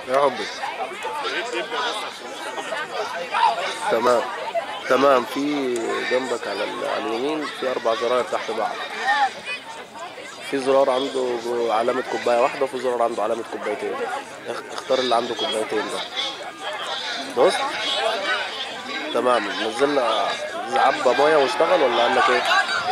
يا حبي تمام تمام في جنبك على ال- على اليمين في اربع زراير تحت بعض في زرار عنده جو- علامة كوباية واحدة وفي زرار عنده علامة كوبايتين اخ- اختار اللي عنده كوبايتين ده بص تمام نزلنا عبى مية واشتغل ولا قال لك ايه؟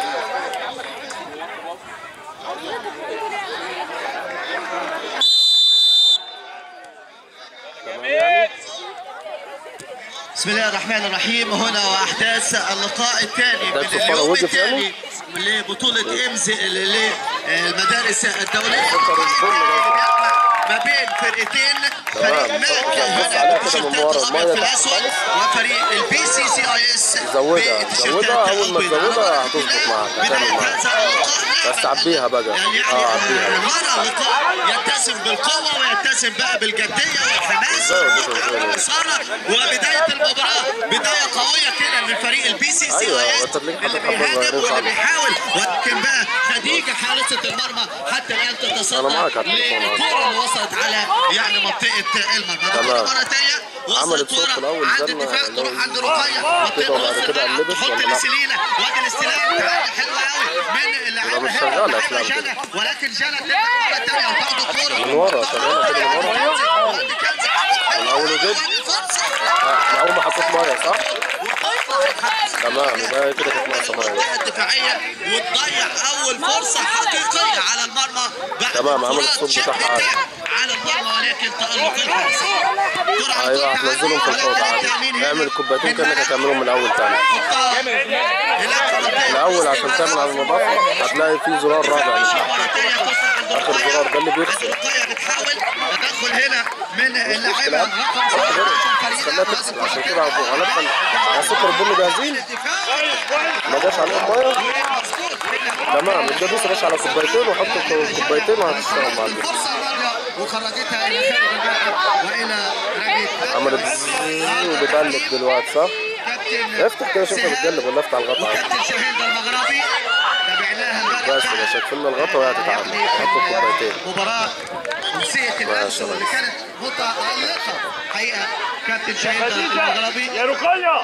تمام يعني؟ بسم الله الرحمن الرحيم هنا واحداث اللقاء الثاني ده من الصفارة اليوم وقف الثاني لبطولة امز للمدارس الدولية الصفر البن ده. ما بين فرقتين تمام. فريق ماك بص هنا عليها كده من بالتيشيرتات ورا، الابيض المية في تحت الاسود وفريق البي سي سي اي اس زودها بالتيشيرتات زودها اول ما البيضاء. تزودها هتظبط معاك هتعمل بداية معاك هذا اللقاء بس عبيها بقى يعني اه عبيها المرة اللقاء يتسم بالقوة ويتسم بقى بالجدية والحماس ازاي وديته والمتعة ازاي؟ والإثارة وبداية المباراة بداية قوية كده من فريق البي سي سي أيوة، واي اس وانت تلاقيك اللي حاطط بيهاجم خبر واللي صعب. بيحاول ولكن بقى خديجة حارسة المرمى حتى الآن أنا تتصدى معاك على التليفون أهو. للكرة اللي وصلت على يعني منطقة المرمى تمام. مرة تانية عملت صوت في الأول عند زنة الدفاع اللي هو تروح عند رقية كده وبعد منطقة كده وسط الملعب قلبت تحط ولا لا؟ لسليلة وادي الاستلام تعدي حلوة قوي من اللاعب مش شغالة هنا أفلام جنى كده. ولكن جنى ترجع مرة تانية وتاخد الكورة من ورا شغالة كده من ورا من أول وجد من أول ما حطيت مية صح؟ تمام يبقى كده كانت ناقصة مية الدفاعية وتضيع أول فرصة حقيقية على المرمى بعد تمام، عمل انفراد الصوت شبه بتاعها عالي. تام على المرمى ولكن تألق الحارس كرة ايوه هتروح هتنزلهم في الحوض عادي اعمل كوبايتين كانك هتعملهم من الاول تاني الاول عشان تعمل على النظافه هتلاقي في زرار رابع اخر زرار ده اللي بيغسل الرقية بتحاول تدخل هنا من اللاعبة مشكلة. رقم خليها تغسل عشان كده غلبنا يا سكر البن جاهزين ما جاش عليهم ميه تمام الدبوس يا باشا على كوبايتين وحط الكوبايتين وهتشتغل معاك الفرصة الرابعة وخرجتها إلى خارج الملعب وإلى رمية عملت زzzz وبتقلب دلوقتي صح؟ كابتن افتح كده شوفها بتقلب ولا افتح الغطا عادي وكابتن شاهين ده المغربي تابعناها امبارح بس يا باشا قفلنا الغطا وهي هتتعامل حط الكوبايتين مباراة أمسية الأمس الله. واللي كانت متألقة حقيقة كابتن شاهين ده المغربي يا رقية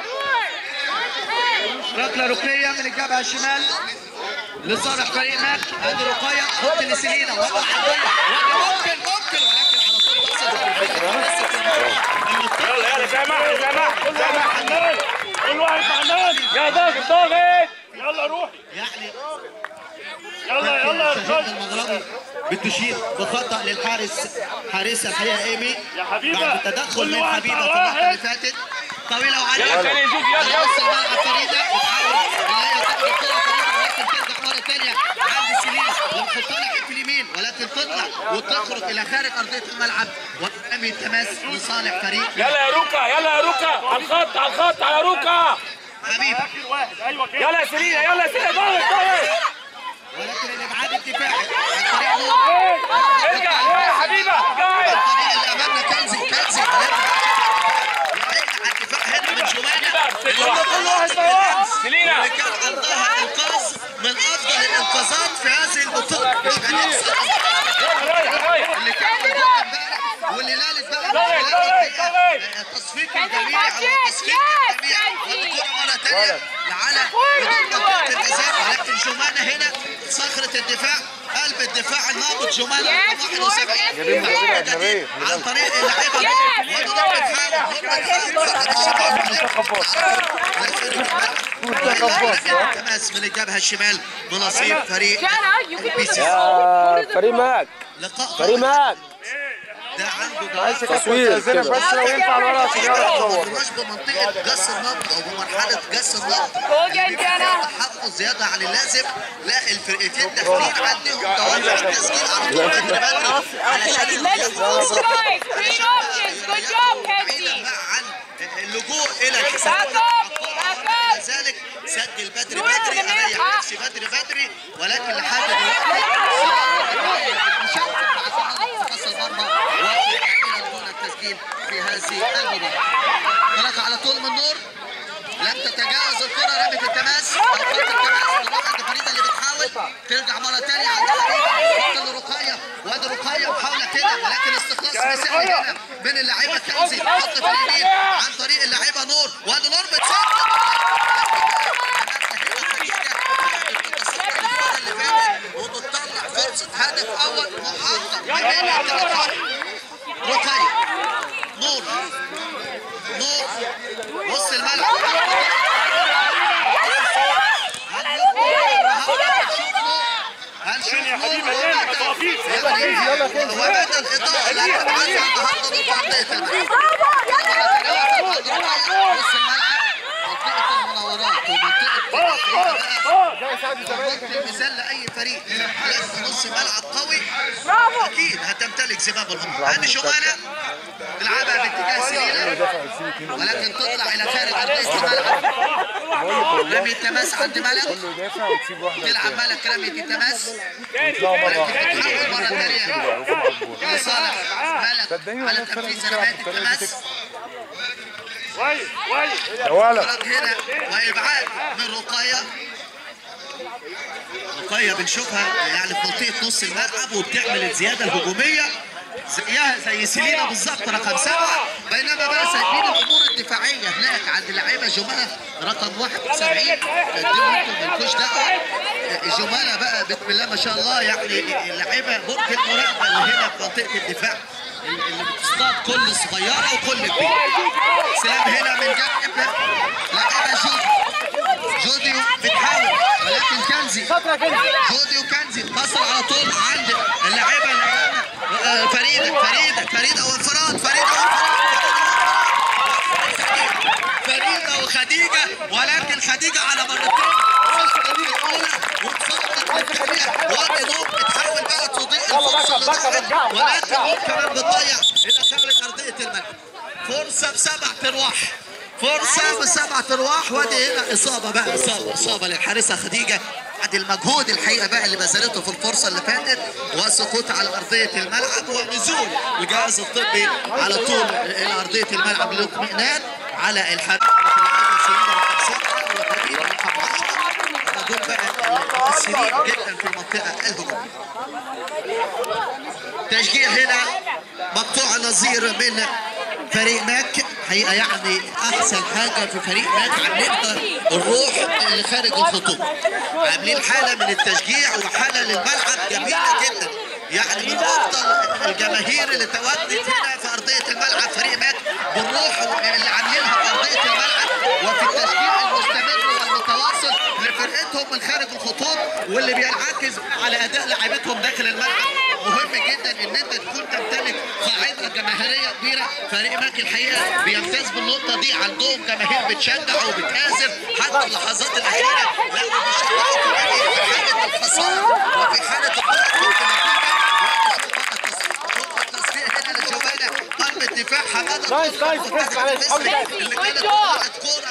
ركلة ركنية من الجبهة الشمال لصالح فريق ماك ادي رقية حط لسيلينا وضع عرضية وادي ممكن ممكن ولكن على طول تصل يلا يلا سامح سامح سامح حنان كل واحد حنان يا ضاغط ضاغط يلا روحي يعني يلا يلا يا شاهين رقية المغربي بتشير بخطأ للحارس حارسة الحقيقة ايمي يا حبيبة، بعد تدخل كل من واحد حبيبة مع في اللقطة اللي واحد. فاتت طويلة وعالية يلا تاني نشوف، يلا، يلا. نص الملعب فريدة بتحاول ان هي تاخد الكرة فريدة ولكن ترجع مرة ثانية عند سليم وتحطها لك في اليمين ولكن تطلع وتخرج إلى خارج أرضية الملعب ورمي التماس لصالح فريق يلا يا روكا يلا يا روكا على الخط على الخط على روكا حبيبة اخر واحد ايوه كده يلا يا سيرينا يلا يا سيرينا ضاغط ضاغط ولكن الإبعاد الدفاعي عن طريق نور إيه، ارجع إيه يا حبيبه جاي الطريق اللي امامنا كنزي كنزي على الدفاع هنا من جوانا يلا كل واحد مع واحد سيلينا اللي كان عندها انقاذ من افضل الانقاذات في هذه البطوله مش هننسى رايح رايح اللي كان موجود امبارح واللي لالت بقى ضغط، ضغط، ضغط. التصفيق الجميع او التصفيق الجميع والكره مره ثانيه لعلى حدود منطقه الجزاء ولكن جمانه هنا صخره الدفاع قلب الدفاع النابض جمانه رقم 71 بعد دي عن طريق اللعيبه ودول بتحاول تماس من الجبهه الشمال بنصيب فريق Jana, you can البي سي يا فريق ماك لقاء فريق ماك ده عنده تصوير كده بس لو ينفع الورقه عشان يعرف مش بمنطقه جس النبض او بمرحله جس النبض Go again, Jana. تحفظ زياده عن اللازم لا الفرقتين داخلين عندهم توجه تسجيل على طول بدري بدري علشان Let's move, guys. Three options. Good job, بعيدا Kenzie. بقى عن اللجوء الى الحسابات Back up, back up. لذلك سجل بدري Where بدري the man اريح up? نفسي بدري بدري ولكن لحد دلوقتي فصل المرمى وفي دون التسجيل في هذه المباراه ثلاثة على طول من نور لم تتجاوز الكره رمت التماس او خط التماس تروح عند فريده اللي بتحاول ترجع مره ثانيه عند فريده خط لرقيه وادي رقيه محاوله كده ولكن استخلاص مثالي هنا من اللعيبه كنزي حط في اليمين عن طريق اللعيبه نور وادي نور بتسدد وبتطلع فرصه هدف اول محقق ما بين الثلاث رقيه نور نور وسط الملعب هل شوف يا حبيبي نور يلا ما توقفيش وبدا الاضاءه لا تتعدى النهارده بفرضيه الملعب نص الملعب منطقه المناورات ومنطقه منطقه المثال لاي فريق لازم نص ملعب قوي اكيد هتمتلك زمام الامر هاني شغاله تلعبها باتجاه سليله ولكن تطلع الى خارج ارضيه الملعب رمي التماس عند ملك يدافع وتسيب واحده تلعب ملك رمية التماس يطلعوا مره واحده تحول مرة ثانية لصالح ملك على تنفيذ رمية التماس كويس كويس يا ولد خرج هنا وابعاد من رقية رقية بنشوفها يعني في منطقة نص الملعب وبتعمل الزيادة الهجومية زيها زي سيلينا بالظبط رقم سبعة بينما بقى سايبين الامور الدفاعية هناك عند اللعيبة جمالة رقم 71 قدموا انتم مالكوش دعوة جمالة بقى بسم الله ما شاء الله يعني اللعيبة برج المراقبة اللي هنا في منطقة الدفاع اللي بتصطاد كل صغيرة وكل كبيرة سلام هنا من جانب لاعبة جودي جودي بتحاول ولكن كنزي جودي وكنزي بصل على طول عند اللاعبة اللي هنا آه، فريدة فريدة فريدة وانفراد فريدة وانفراد فريدة وخديجة ولكن خديجة على مرتين سقطت في الأولى واتسقطت في الثانية وادي نور بتحاول بقى تضيء الفرصة اللي ضاعت ولكن نور كمان بتضيع إلى خارج أرضية الملعب فرصة بسبع أرواح فرصة بسبعة أرواح وادي هنا إصابة بقى إصابة إصابة للحارسة خديجة بعد المجهود الحقيقة بقى اللي بذلته في الفرصة اللي فاتت وسقوط على أرضية الملعب ونزول الجهاز الطبي على طول إلى أرضية الملعب للاطمئنان على الحارس دول بقى مؤثرين جدا في المنطقة الهجومية تشجيع هنا مقطوع نظير من فريق ماك حقيقة يعني أحسن حاجة في فريق ماك عاملين الروح اللي خارج الخطوط عاملين حالة من التشجيع وحالة للملعب جميلة جدا يعني من أفضل الجماهير اللي تواجدت هنا في أرضية الملعب فريق ماك بالروح اللي عاملينها في أرضية الملعب وفي التشجيع المستمر والمتواصل لفرقتهم من خارج الخطوط واللي بينعكس على أداء لاعبتهم داخل الملعب مهم جدا ان انت تكون تمتلك قاعده جماهيريه كبيره فريق ماك الحقيقه بيمتاز بالنقطه دي عندهم جماهير بتشجع وبتآزر حتى اللحظات الاخيره لا وبيشجعوا كمان في حاله الخساره وفي حاله الضغط التصفيق هنا للجواله قلب الدفاع حماده نايس، نايس، بس معلش، حاول. اللي كانت طلعت كوره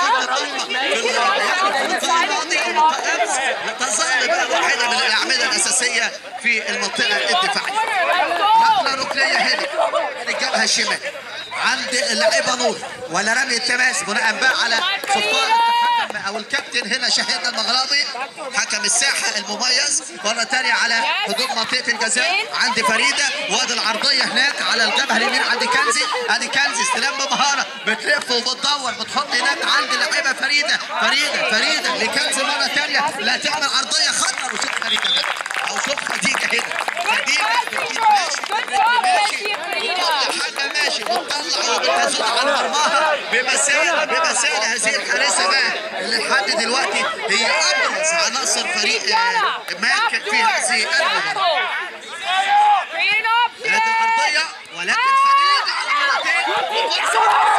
تظل بقى واحده من الاعمده الاساسيه في المنطقه الدفاعيه ركله ركنيه هنا من الجبهه الشمال عند اللاعبه نور ولا رمي التماس بناء بقى على صفاره الحكم او الكابتن هنا شهيد المغربي حكم الساحه المميز مره ثانيه على حدود منطقه الجزاء عند فريده وادي العرضيه هناك على الجبهه اليمين عند كنزي ادي كنزي استلام بمهاره بتلف وبتدور بتحط هناك عند اللاعبه فريده فريده فريده لكنزي مره ثانيه لا تعمل عرضيه خطر وشوف فريده بقى. او شوف خديجه هنا خديجه بتجيب ماشي بتجيب ماشي كل حاجه ماشي بتطلع وبتزود على مرماها بمسالة بمسالة هذه الحارسه بقى اللي لحد دلوقتي هي ابرز عناصر فريق آه، ماك في هذه المباراه Green up, هذه الارضيه ولكن خديجه على مرتين وفرصه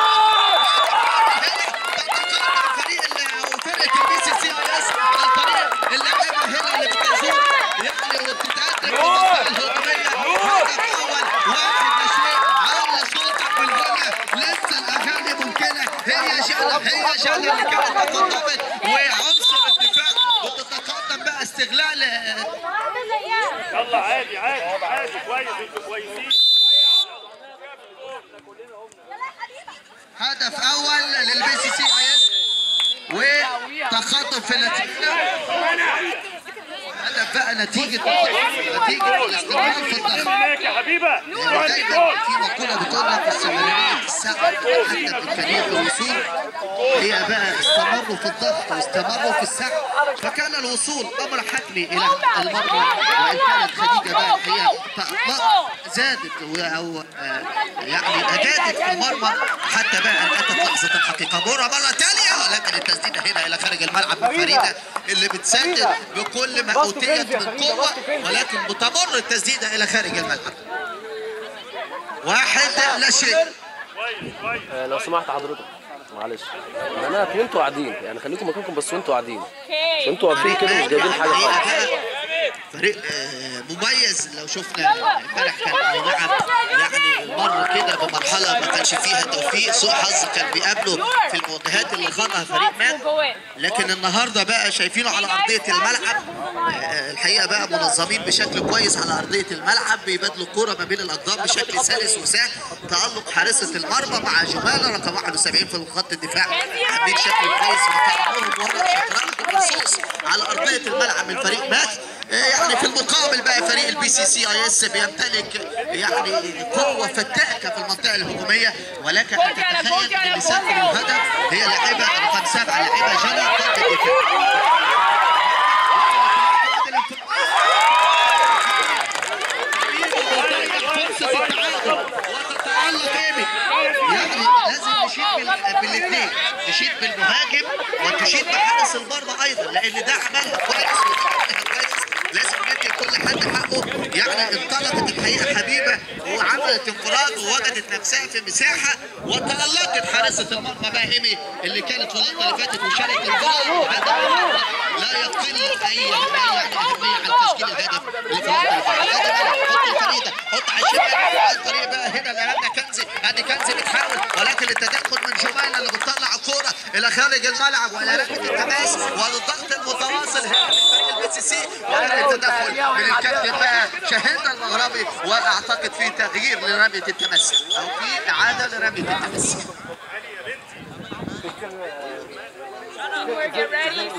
فريق ال- وفرقه البي سي سي اي اس عن طريق اللاعبه هنا اللي بتزور يعني وبتتقدم بالنسبه الهجوميه هدف اول واحد لشيء على صوتك بالغنى لسه الاغاني ممكنه هي جنب هي جنب اللي كانت تقدمت وعنصر الدفاع وتتقدم بقى استغلال آه، يلا عادي عادي عادي كويس انتوا كويسين هدف اول للبي سي سي اي اس تقدم في النتيجه هدف بقى نتيجه نتيجه الاستمرار في الضغط هناك يا حبيبه يعني دايما في مقوله بتقول لك استمراريه السعي حتى بالفريق الوصول هي بقى استمروا في الضغط واستمروا في السعي فكان الوصول امر حتمي الى المرمى وان كانت خديجه بقى الحقيقه فأطلق زادت و- او آه، يعني اجادت في المرمى حتى بقى ان اتت لحظه الحقيقه مره مره ثانيه ولكن التسديده هنا الى خارج الملعب من فريده اللي بتسدد بكل ما اوتيت من قوه ولكن بتمر التسديده الى خارج الملعب واحد لا شيء كويس كويس آه، لو سمحت حضرتك معلش انا وانتوا قاعدين يعني خليكم مكانكم بس وانتوا قاعدين عشان انتوا واقفين كده مش جايبين حاجه الحقيقة خالص بقى فريق آه، مميز لو شفنا امبارح كان بيلعب يعني مر كده بمرحله ما كانش فيها توفيق سوء حظ كان بيقابله في المواجهات اللي خاضها فريق مان لكن النهارده بقى شايفينه على ارضيه الملعب آه، الحقيقه بقى منظمين بشكل كويس على ارضيه الملعب بيبادلوا الكره ما بين الاقدام بشكل سلس وسهل تالق حارسه المرمى مع جماله رقم 71 في خط الدفاع عاملين شكل كويس وتعاملهم وهم شطرنج مخصوص على ارضيه الملعب من فريق ماس آه، يعني في المقابل بقى فريق البي سي سي اي اس بيمتلك يعني قوه فتاكه في المنطقه الهجوميه ولك ان تتخيل ان اللي سجل الهدف هي لاعبه رقم سبعه لاعبه جنى خط الدفاع فرصة التعادل وتتألق ايمي يعني لازم نشيد بال- بالاثنين تشيد بالمهاجم وتشيد بحارس المرمى ايضا لان ده عملها كويس وعملها كويس لازم ندي كل حد حقه يعني انطلقت الحقيقه حبيبه وعملت انفراد ووجدت نفسها في مساحه وتألقت حارسه المرمى بقى ايمي اللي كانت في اللقطه اللي فاتت وشارك الجول وهدف لا يقل اي اي يعني اهميه عن تسجيل الهدف اللي في اللقطه اللي فاتت ادي بقى حط الفريده حط على الشمال على الطريق بقى هنا لأن كنزي ادي كنزي بتحاول ولكن التدخل من جمانة اللي بتطلع الكوره الى خارج الملعب والى ركله التماس والضغط المتواصل هنا من فريق البي سي سي ولكن التدخل من الكابتن بقى شاهدنا المغربي واعتقد في تغيير لرميه التماس او في اعاده لرميه التماس Get ready.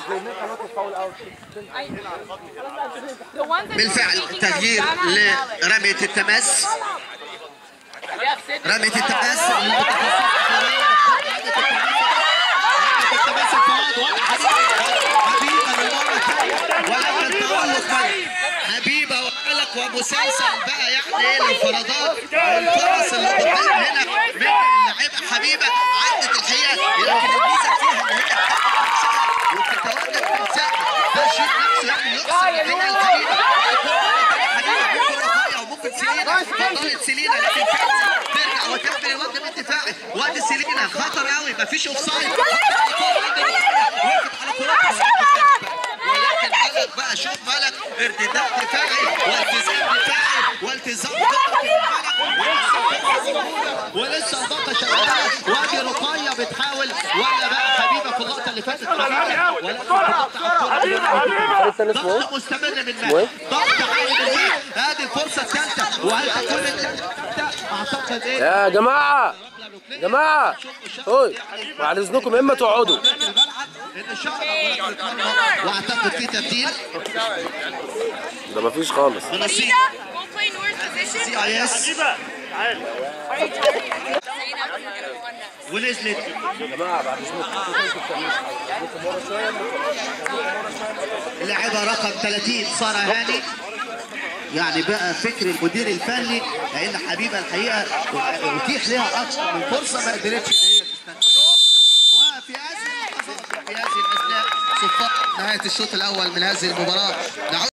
The ones that بالفعل are speaking تغيير are Ghana and Alex. لرميه التماس Yep, sit رمية التماس المتخصصة في رمية التماس الفؤاد حبيبة للمرة الثانية ولكن تألق بقى حبيبة وقلق ومسلسل بقى يعني ايه الانفرادات والفرص اللي قدام هنا من اللاعبة حبيبة عدت الحقيقة لكن الميزة فيها ان هي بتاخد نفسها وبتتواجد في مساحة ده شيء نفسه يعني يقصد الحقيقة الحبيبة حبيبة ممكن رفايع وممكن سيلينا فضلت سيلينا لكن كانت ترجع وتقبل الوقت من الدفاعي وقت سيلينا خطر قوي مفيش اوف سايد ولكن ملك بقى شوف ملك ارتداد دفاعي والتزام دفاعي والتزام ولسه الضغط شغاله وادي رقيه بتحاول ولا بقى حبيبه في اللقطه اللي فاتت حبيبه حبيبه الفريق التاني اسمه ايه؟ ضغط مستمر من اسمه ايه؟ مالك ضغط عالي من مالك ادي الفرصه الثالثه وهل تكون الثالثه اعتقد ايه يا جماعه جماعه هوي بعد اذنكم يا اما تقعدوا الملعب ان الشهر واعتقد في تبديل ده مفيش خالص بنصيب Farida, go play Noor's position. سي اي اس حبيبه تعالى ونزلت جماعه بعد اذنكم اللاعبة رقم 30 سارة هاني يعني بقى فكر المدير الفني لان حبيبه الحقيقه اتيح لها اكثر من فرصه ما قدرتش ان هي تستنى وفي هذه اللحظات في هذه الاثناء صفاء نهايه الشوط الاول من هذه المباراه نعود